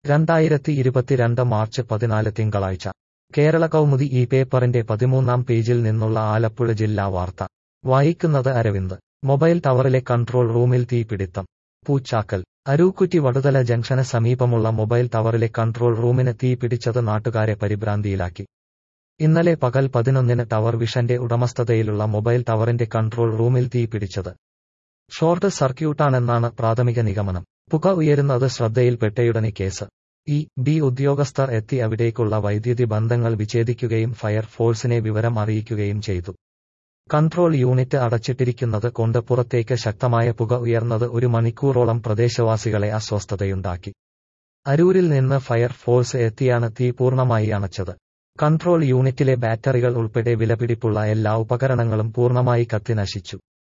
രണ്ടായിരത്തി ഇരുപത്തിരണ്ട് മാർച്ച് പതിനാല് തിങ്കളാഴ്ച കേരള കൗമുദി ഈ പേപ്പറിന്റെ പതിമൂന്നാം പേജിൽ നിന്നുള്ള ആലപ്പുഴ ജില്ലാ വാർത്ത വായിക്കുന്നത് അരവിന്ദ് മൊബൈൽ ടവറിലെ കൺട്രോൾ റൂമിൽ തീപിടിത്തം പൂച്ചാക്കൽ അരൂക്കുറ്റി വടുതല ജംഗ്ഷന് സമീപമുള്ള മൊബൈൽ ടവറിലെ കൺട്രോൾ റൂമിന് തീ പിടിച്ചത് നാട്ടുകാരെ പരിഭ്രാന്തിയിലാക്കി ഇന്നലെ പകൽ പതിനൊന്നിന് ടവർ വിഷന്റെ ഉടമസ്ഥതയിലുള്ള മൊബൈൽ ടവറിന്റെ കൺട്രോൾ റൂമിൽ തീ പിടിച്ചത് ഷോർട്ട് സർക്യൂട്ടാണെന്നാണ് പ്രാഥമിക നിഗമനം പുക ഉയരുന്നത് ശ്രദ്ധയിൽപ്പെട്ടയുടനെ കേസ് ഇ ബി ഉദ്യോഗസ്ഥർ എത്തി അവിടേക്കുള്ള വൈദ്യുതി ബന്ധങ്ങൾ വിച്ഛേദിക്കുകയും ഫയർ ഫോഴ്സിനെ വിവരം അറിയിക്കുകയും ചെയ്തു കൺട്രോൾ യൂണിറ്റ് അടച്ചിട്ടിരിക്കുന്നത് കൊണ്ട് പുറത്തേക്ക് ശക്തമായ പുക ഉയർന്നത് ഒരു മണിക്കൂറോളം പ്രദേശവാസികളെ അസ്വസ്ഥതയുണ്ടാക്കി അരൂരിൽ നിന്ന് ഫയർ ഫോഴ്സ് എത്തിയാണ് തീ പൂർണ്ണമായി അണച്ചത് കൺട്രോൾ യൂണിറ്റിലെ ബാറ്ററികൾ ഉൾപ്പെടെ വിലപിടിപ്പുള്ള എല്ലാ ഉപകരണങ്ങളും പൂർണ്ണമായി കത്തി നശിച്ചു